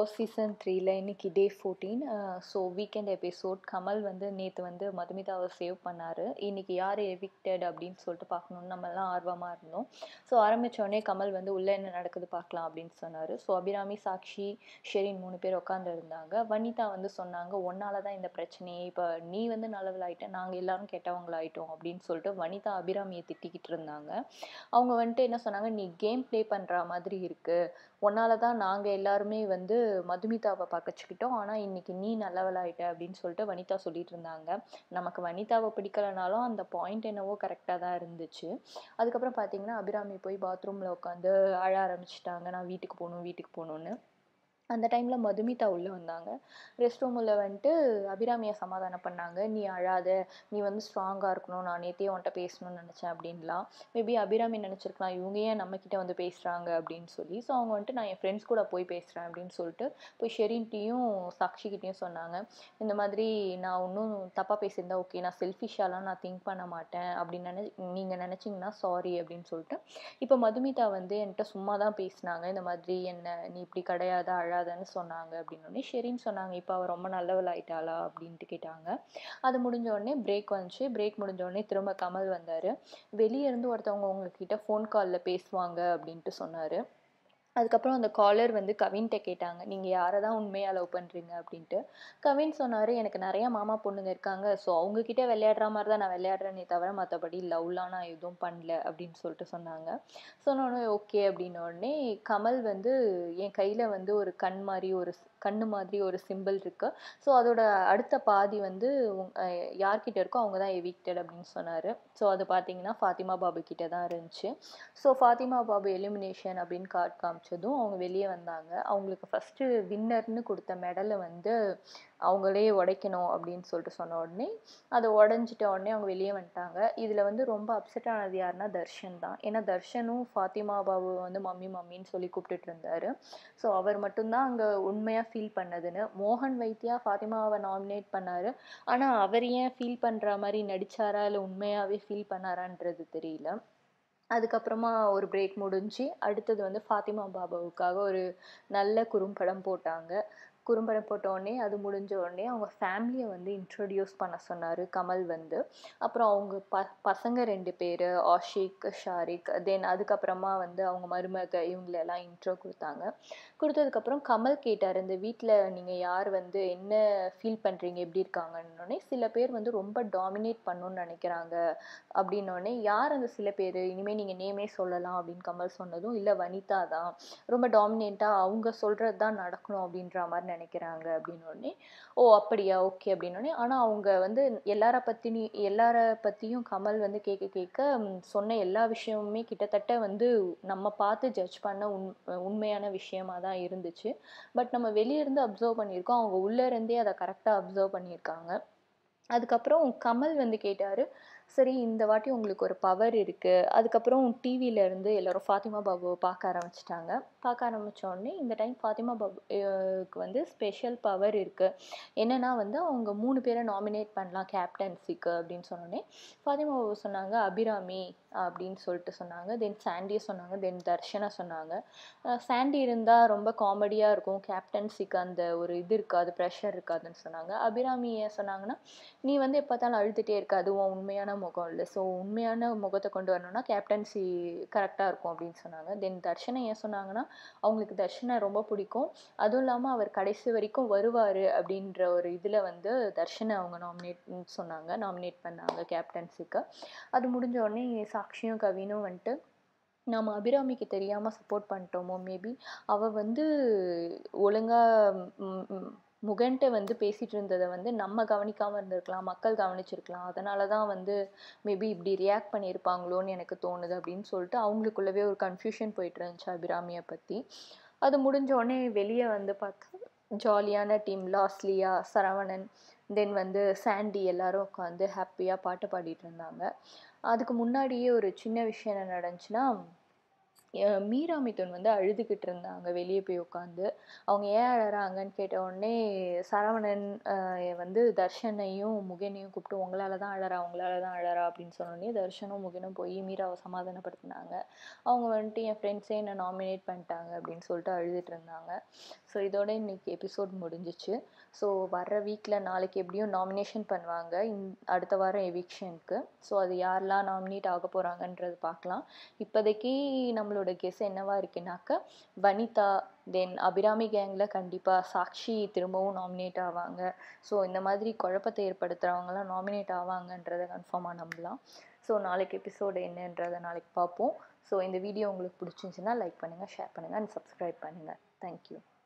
pass season த்ரீல இன்னைக்கு day fourteen so weekend episode Kamal வந்து நேற்று வந்து மதுமிதாவை சேவ் பண்ணார் இன்னைக்கு யார் எவிக்டட் அப்படின்னு சொல்லிட்டு பார்க்கணுன்னு நம்மலாம் ஆர்வமாக இருந்தோம் ஸோ ஆரம்பித்தோடனே கமல் வந்து உள்ளே என்ன நடக்குது பார்க்கலாம் அப்படின்னு சொன்னார் ஸோ அபிராமி சாக்ஷி ஷெரின் மூணு பேர் உட்காந்து இருந்தாங்க வனிதா வந்து சொன்னாங்க ஒன்னால தான் இந்த பிரச்சனையே இப்போ நீ வந்து நல்லவளாயிட்ட நாங்கள் எல்லாரும் கெட்டவங்களாயிட்டோம் அப்படின்னு சொல்லிட்டு வனிதா அபிராமியை திட்டிக்கிட்டு இருந்தாங்க அவங்க வந்துட்டு என்ன சொன்னாங்க நீ கேம் ப்ளே பண்ணுற மாதிரி இருக்குது உன்னால தான் நாங்கள் எல்லாருமே வந்து மதுமிதாவை பக்கச்சுக்கிட்டோம் ஆனால் இன்னைக்கு நீ நல்லவளாயிட்ட அப்படின்னு சொல்லிட்டு வனிதா சொல்லிட்டு இருந்தாங்க நமக்கு வனிதாவை பிடிக்கலனாலும் அந்த பாயிண்ட் என்னவோ கரெக்டாக தான் இருந்துச்சு அதுக்கப்புறம் பார்த்தீங்கன்னா அபிராமி போய் பாத்ரூமில் உட்காந்து அழ ஆரம்பிச்சிட்டாங்க நான் வீட்டுக்கு போகணும் வீட்டுக்கு போகணுன்னு அந்த டைமில் மதுமிதா உள்ளே வந்தாங்க ரெஸ்ட் ரூமில் வந்துட்டு அபிராமியை சமாதானம் பண்ணாங்க நீ அழாத நீ வந்து ஸ்ட்ராங்காக இருக்கணும் நான் நேற்றே உன்ட்ட பேசணும்னு நினச்சேன் அப்படின்லாம் மேபி அபிராமி நினச்சிருக்கலாம் இவங்க ஏன் நம்மக்கிட்ட வந்து பேசுகிறாங்க அப்படின்னு சொல்லி ஸோ அவங்க வந்துட்டு நான் என் ஃப்ரெண்ட்ஸ் கூட போய் பேசுகிறேன் அப்படின்னு சொல்லிட்டு போய் ஷெரின்கிட்டையும் சாக்ஷிக்கிட்டையும் சொன்னாங்க இந்த மாதிரி நான் ஒன்றும் தப்பாக பேசியிருந்தா ஓகே நான் செல்ஃபிஷாலாம் நான் திங்க் பண்ண மாட்டேன் அப்படின்னு நினை நீங்கள் நினச்சிங்கன்னா சாரி அப்படின்னு சொல்லிட்டு இப்போ மதுமிதா வந்து என்கிட்ட சும்மா தான் பேசினாங்க இந்த மாதிரி என்ன நீ இப்படி கிடையாதா அழ அழாதன்னு சொன்னாங்க அப்படின்னோடனே ஷெரின்னு சொன்னாங்க இப்போ அவள் ரொம்ப நல்லவள் ஆயிட்டாளா அப்படின்ட்டு கேட்டாங்க அது முடிஞ்ச உடனே பிரேக் வந்துச்சு பிரேக் முடிஞ்ச உடனே திரும்ப கமல் வந்தார் வெளியே இருந்து ஒருத்தவங்க உங்ககிட்ட ஃபோன் காலில் பேசுவாங்க அப்படின்ட்டு சொன்னார் அதுக்கப்புறம் அந்த காலர் வந்து கவின்கிட்ட கேட்டாங்க நீங்கள் யாரை தான் உண்மையாக லவ் பண்ணுறீங்க அப்படின்ட்டு கவின் சொன்னார் எனக்கு நிறைய மாமா பொண்ணுங்க இருக்காங்க ஸோ அவங்கக்கிட்ட விளையாடுற மாதிரி தான் நான் விளையாடுறேனே தவிர மற்றபடி லவ்லாம் நான் எதுவும் பண்ணல அப்படின்னு சொல்லிட்டு சொன்னாங்க சொன்னோடனே ஓகே அப்படின்ன உடனே கமல் வந்து என் கையில் வந்து ஒரு கண் மாதிரி ஒரு கண்ணு மாதிரி ஒரு சிம்பிள் இருக்குது ஸோ அதோட அடுத்த பாதி வந்து யார்கிட்ட இருக்கோ அவங்க தான் எவிக்டட் அப்படின்னு சொன்னார் ஸோ அது பார்த்தீங்கன்னா ஃபாத்திமா பாபு கிட்ட தான் இருந்துச்சு ஸோ ஃபாத்திமா பாபு எலிமினேஷன் அப்படின்னு கார்ட் காமிச்சதும் அவங்க வெளியே வந்தாங்க அவங்களுக்கு ஃபஸ்ட்டு வின்னர்னு கொடுத்த மெடலை வந்து அவங்களே உடைக்கணும் அப்படின்னு சொல்லிட்டு சொன்ன உடனே அதை உடஞ்சிட்ட உடனே அவங்க வெளியே வந்துட்டாங்க இதில் வந்து ரொம்ப அப்செட் ஆனது யாருன்னா தர்ஷன் தான் ஏன்னா தர்ஷனும் ஃபாத்திமா பாபு வந்து மம்மி மம்மின்னு சொல்லி கூப்பிட்டுட்டு இருந்தாரு ஸோ அவர் மட்டும்தான் அங்கே உண்மையாக ஃபீல் பண்ணதுன்னு மோகன் வைத்தியா ஃபாத்திமாவை நாமினேட் பண்ணார் ஆனால் அவர் ஏன் ஃபீல் பண்ணுற மாதிரி நடிச்சாரா இல்லை உண்மையாகவே ஃபீல் பண்ணாரான்றது தெரியல அதுக்கப்புறமா ஒரு பிரேக் முடிஞ்சு அடுத்தது வந்து ஃபாத்திமா பாபாவுக்காக ஒரு நல்ல குறும்படம் போட்டாங்க குறும்படம் போட்ட உடனே அது முடிஞ்ச உடனே அவங்க ஃபேமிலியை வந்து இன்ட்ரடியூஸ் பண்ண சொன்னார் கமல் வந்து அப்புறம் அவங்க ப பசங்க ரெண்டு பேர் ஆஷிக் ஷாரிக் தென் அதுக்கப்புறமா வந்து அவங்க மருமக இவங்களெல்லாம் இன்ட்ரோ கொடுத்தாங்க கொடுத்ததுக்கப்புறம் கமல் கேட்டார் இந்த வீட்டில் நீங்கள் யார் வந்து என்ன ஃபீல் பண்ணுறீங்க எப்படி இருக்காங்கன்னொடனே சில பேர் வந்து ரொம்ப டாமினேட் பண்ணணும்னு நினைக்கிறாங்க அப்படின்னோடனே யார் அந்த சில பேர் இனிமேல் நீங்கள் நேமே சொல்லலாம் அப்படின்னு கமல் சொன்னதும் இல்லை வனிதா தான் ரொம்ப டாமினேட்டாக அவங்க சொல்கிறது தான் நடக்கணும் அப்படின்ற மாதிரி நினைக்கிறாங்க அப்படின்னோடனே ஓ அப்படியா ஓகே அப்படின்னோடனே ஆனால் அவங்க வந்து எல்லார பற்றி எல்லார பற்றியும் கமல் வந்து கேட்க கேட்க சொன்ன எல்லா விஷயமுமே கிட்டத்தட்ட வந்து நம்ம பார்த்து ஜட்ஜ் பண்ண உண் உண்மையான விஷயமா தான் இருந்துச்சு பட் நம்ம வெளியே இருந்து அப்சர்வ் பண்ணியிருக்கோம் அவங்க உள்ளே இருந்தே அதை கரெக்டாக அப்சர்வ் பண்ணியிருக்காங்க அதுக்கப்புறம் கமல் வந்து கேட்டார் சரி இந்த வாட்டி உங்களுக்கு ஒரு பவர் இருக்குது அதுக்கப்புறம் டிவியிலேருந்து எல்லோரும் ஃபாத்திமா பாபுவை பார்க்க ஆரம்பிச்சிட்டாங்க பார்க்க ஆரம்பித்த உடனே இந்த டைம் ஃபாத்திமா பாபுக்கு வந்து ஸ்பெஷல் பவர் இருக்குது என்னென்னா வந்து அவங்க மூணு பேரை நாமினேட் பண்ணலாம் கேப்டன்சிக்கு அப்படின்னு சொன்னோடனே ஃபாத்திமா பாபு சொன்னாங்க அபிராமி அப்படின்னு சொல்லிட்டு சொன்னாங்க தென் சாண்டியை சொன்னாங்க தென் தர்ஷனை சொன்னாங்க சாண்டி இருந்தால் ரொம்ப காமெடியாக இருக்கும் கேப்டன்சிக்கு அந்த ஒரு இது இருக்காது ப்ரெஷர் இருக்காதுன்னு சொன்னாங்க அபிராமி ஏன் சொன்னாங்கன்னா நீ வந்து எப்போ பார்த்தாலும் அழுதுகிட்டே இருக்க அதுவும் உண்மையான முகம் இல்லை ஸோ உண்மையான முகத்தை கொண்டு வரணும்னா கேப்டன்சி கரெக்டாக இருக்கும் அப்படின்னு சொன்னாங்க தென் தர்ஷனை ஏன் சொன்னாங்கன்னா அவங்களுக்கு தர்ஷனை ரொம்ப பிடிக்கும் அதுவும் இல்லாமல் அவர் கடைசி வரைக்கும் வருவார் அப்படின்ற ஒரு இதில் வந்து தர்ஷனை அவங்க நாமினேட் சொன்னாங்க நாமினேட் பண்ணாங்க கேப்டன்சிக்கு அது முடிஞ்ச உடனே சாக்ஷியும் கவினும் வந்துட்டு நாம் அபிராமிக்கு தெரியாமல் சப்போர்ட் பண்ணிட்டோமோ மேபி அவள் வந்து ஒழுங்காக முகன்ட்ட வந்து பேசிகிட்டு இருந்ததை வந்து நம்ம கவனிக்காமல் இருந்திருக்கலாம் மக்கள் கவனிச்சிருக்கலாம் அதனால தான் வந்து மேபி இப்படி ரியாக்ட் பண்ணியிருப்பாங்களோன்னு எனக்கு தோணுது அப்படின்னு சொல்லிட்டு அவங்களுக்குள்ளவே ஒரு கன்ஃபியூஷன் போயிட்டு இருந்துச்சு அபிராமியை பற்றி அது முடிஞ்ச உடனே வெளியே வந்து பார்த்தா ஜாலியான டீம் லாஸ்லியா சரவணன் தென் வந்து சாண்டி எல்லாரும் உட்காந்து ஹாப்பியாக பாட்டு பாடிட்டு இருந்தாங்க அதுக்கு முன்னாடியே ஒரு சின்ன விஷயம் என்ன நடந்துச்சுன்னா அஹ் மீரா மிதுன் வந்து அழுதுகிட்டு இருந்தாங்க வெளியே போய் உட்காந்து அவங்க ஏன் அழறாங்கன்னு கேட்ட உடனே சரவணன் அஹ் வந்து தர்ஷனையும் முகனையும் கூப்பிட்டு உங்களால தான் அழறா உங்களால தான் அழறா அப்படின்னு சொன்னோடனே தர்ஷனும் முகனும் போய் மீராவை சமாதானப்படுத்தினாங்க அவங்க வந்துட்டு என் ஃப்ரெண்ட்ஸே என்னை நாமினேட் பண்ணிட்டாங்க அப்படின்னு சொல்லிட்டு அழுதுட்டு இருந்தாங்க ஸோ இதோட இன்னைக்கு எபிசோட் முடிஞ்சிச்சு ஸோ வர்ற வீக்கில் நாளைக்கு எப்படியும் நாமினேஷன் பண்ணுவாங்க இந் அடுத்த வாரம் எவிக்ஷனுக்கு ஸோ அது யாரெல்லாம் நாமினேட் ஆக போகிறாங்கன்றது பார்க்கலாம் இப்போதைக்கு நம்மளோட கெஸ் என்னவா இருக்குனாக்கா வனிதா தென் அபிராமி கேங்கில் கண்டிப்பாக சாக்ஷி திரும்பவும் நாமினேட் ஆவாங்க ஸோ இந்த மாதிரி குழப்பத்தை ஏற்படுத்துகிறவங்களாம் நாமினேட் ஆவாங்கன்றதை கன்ஃபார்மாக நம்பலாம் ஸோ நாளைக்கு எபிசோடு என்னன்றதை நாளைக்கு பார்ப்போம் ஸோ இந்த வீடியோ உங்களுக்கு பிடிச்சிருந்துச்சுன்னா லைக் பண்ணுங்கள் ஷேர் பண்ணுங்கள் அண்ட் சப்ஸ்கிரைப் பண்ணுங்கள் தேங்க்யூ